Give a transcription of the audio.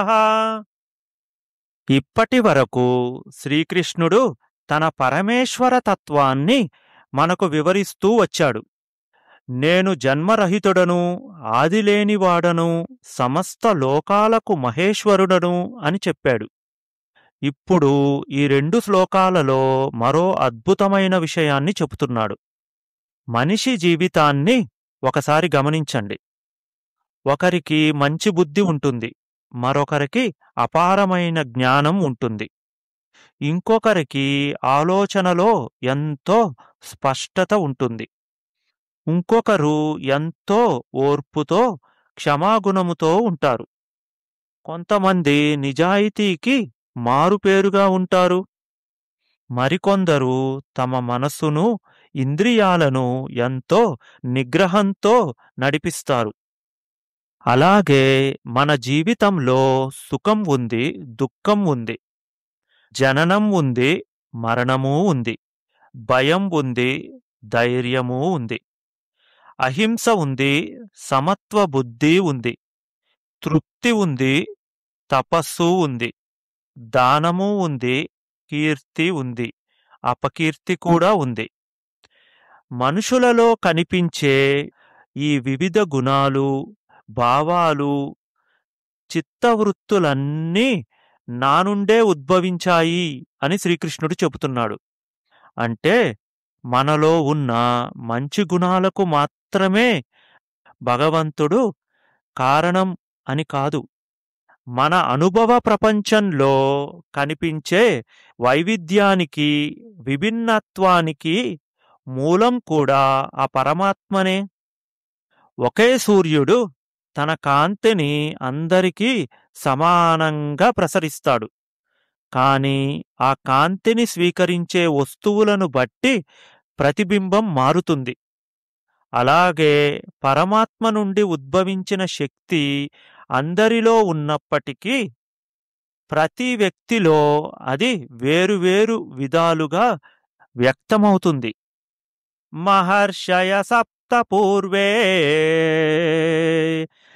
ఇప్పటి వరకు శ్రీకృష్ణుడు తన పరమేశ్వర తత్వాన్ని మనకు వివరిస్తూ వచ్చాడు నేను జన్మరహితుడను ఆదిలేనివాడను సమస్త లోకాలకు మహేశ్వరుడను అని చెప్పాడు ఇప్పుడు ఈ రెండు శ్లోకాలలో మరో అద్భుతమైన విషయాన్ని చెబుతున్నాడు మనిషి జీవితాన్ని ఒకసారి గమనించండి ఒకరికి మంచి బుద్ధి ఉంటుంది మరొకరికి అపారమైన జ్ఞానం ఉంటుంది ఇంకొకరికి ఆలోచనలో ఎంతో స్పష్టత ఉంటుంది ఇంకొకరు ఎంతో ఓర్పుతో క్షమాగుణముతో ఉంటారు కొంతమంది నిజాయితీకి మారుపేరుగా ఉంటారు మరికొందరు తమ మనస్సును ఇంద్రియాలను ఎంతో నిగ్రహంతో నడిపిస్తారు అలాగే మన జీవితంలో సుఖం ఉంది దుఃఖం ఉంది జననం ఉంది మరణమూ ఉంది భయం ఉంది ధైర్యమూ ఉంది అహింస ఉంది సమత్వ బుద్ధి ఉంది తృప్తి ఉంది తపస్సు ఉంది దానము ఉంది కీర్తి ఉంది అపకీర్తి కూడా ఉంది మనుషులలో కనిపించే ఈ వివిధ గుణాలు భావాలు చిత్తవృత్తులన్నీ నా నుండే ఉద్భవించాయి అని శ్రీకృష్ణుడు చెబుతున్నాడు అంటే మనలో ఉన్న మంచి గుణాలకు మాత్రమే భగవంతుడు కారణం అని కాదు మన అనుభవ ప్రపంచంలో కనిపించే వైవిధ్యానికి విభిన్నత్వానికి మూలం కూడా ఆ పరమాత్మనే ఒకే సూర్యుడు తన కాంతిని అందరికీ సమానంగా ప్రసరిస్తాడు కాని ఆ కాంతిని స్వీకరించే వస్తువులను బట్టి ప్రతిబింబం మారుతుంది అలాగే పరమాత్మ నుండి ఉద్భవించిన శక్తి అందరిలో ఉన్నప్పటికీ ప్రతి వ్యక్తిలో అది వేరువేరు విధాలుగా వ్యక్తమవుతుంది మహర్షయ సప్త పూర్వే